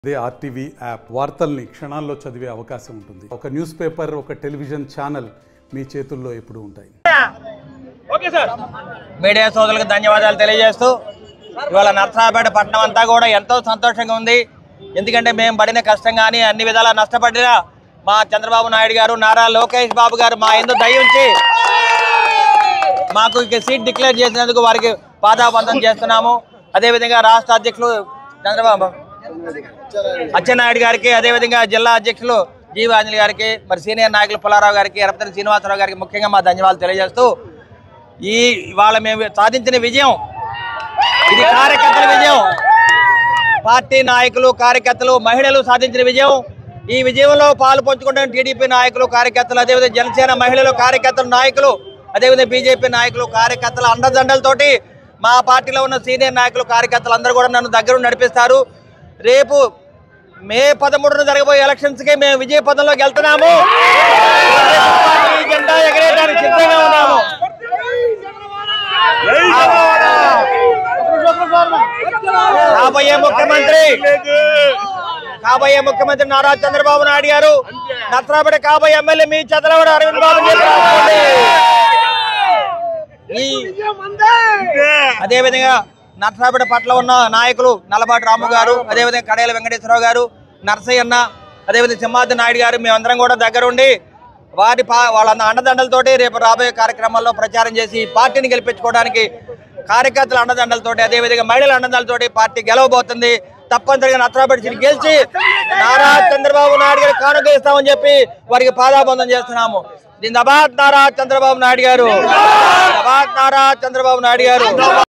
అదే RTV app వార్తల్ని క్షణాల్లో చదివే అవకాశం ఉంటుంది ఒక న్యూస్ పేపర్ ఒక టెలివిజన్ ఛానల్ మీ చేతుల్లో ఎప్పుడూ ఉంటాయి మీడియా సోదరులకు ధన్యవాదాలు తెలియజేస్తూ ఇవాళ నర్సరాపేట పట్టణం అంతా కూడా ఎంతో సంతోషంగా ఉంది ఎందుకంటే మేము పడిన కష్టం కానీ అన్ని విధాలా నష్టపడిన మా చంద్రబాబు నాయుడు గారు నారా లోకేష్ బాబు గారు మా ఎందు దయ ఉంచి మాకు ఇక సీట్ డిక్లేర్ చేసినందుకు వారికి పాదాబంధం చేస్తున్నాము అదేవిధంగా రాష్ట్ర అధ్యక్షులు చంద్రబాబు అచ్చెన్నాయుడు గారికి అదేవిధంగా జిల్లా అధ్యక్షులు జీవి ఆంజలి గారికి మరి సీనియర్ నాయకులు పుల్లారావు గారికి ఎరపతి శ్రీనివాసరావు గారికి ముఖ్యంగా మా ధన్యవాదాలు తెలియజేస్తూ ఈ ఇవాళ మేము సాధించిన విజయం ఇది కార్యకర్తల విజయం పార్టీ నాయకులు కార్యకర్తలు మహిళలు సాధించిన విజయం ఈ విజయంలో పాలు పంచుకుంటున్న టీడీపీ నాయకులు కార్యకర్తలు అదేవిధంగా జనసేన మహిళలు కార్యకర్తలు నాయకులు అదేవిధంగా బీజేపీ నాయకులు కార్యకర్తల అండదండలతోటి మా పార్టీలో ఉన్న సీనియర్ నాయకులు కార్యకర్తలు అందరూ కూడా నన్ను దగ్గర ఉండి నడిపిస్తారు రేపు మే పదమూడున జరగబోయే ఎలక్షన్స్ కి మేము విజయ పదంలోకి వెళ్తున్నాము పార్టీ జెండా ఎగరేయడానికి సిద్ధంగా ఉన్నాము కాబోయే ముఖ్యమంత్రి కాబోయే ముఖ్యమంత్రి నారా చంద్రబాబు నాయుడు గారు నత్రాపడి కాబోయే ఎమ్మెల్యే మీ చంద్రబాబు అరవింద్ బాబు చెప్పి రాసుకోండి. ఈ అదేవిధంగా నర్సరాపేట పట్ల ఉన్న నాయకులు నల్లబాటి రాము గారు అదేవిధంగా కడేల వెంకటేశ్వరరావు గారు నర్సయ్య అన్న అదేవిధంగా సింహాద్రి నాయుడు గారు మేమందరం కూడా దగ్గరుండి వారి పా వాళ్ళ అండదండలతోటి రేపు రాబోయే కార్యక్రమాల్లో ప్రచారం చేసి ఈ పార్టీని గెలిపించుకోవడానికి కార్యకర్తల అండదండలతోటి అదేవిధంగా మహిళల అండదండలతోటి పార్టీ గెలవబోతుంది తప్పనిసరిగా నత్రాపేట సీట్ గెలిచి నారా చంద్రబాబు నాయుడు గారు కానుక ఇస్తామని చెప్పి వారికి పాదాబంధం చేస్తున్నాము జిందాబాద్ నారా చంద్రబాబు నాయుడు గారు జిందాబాద్ నారా చంద్రబాబు నాయుడు గారు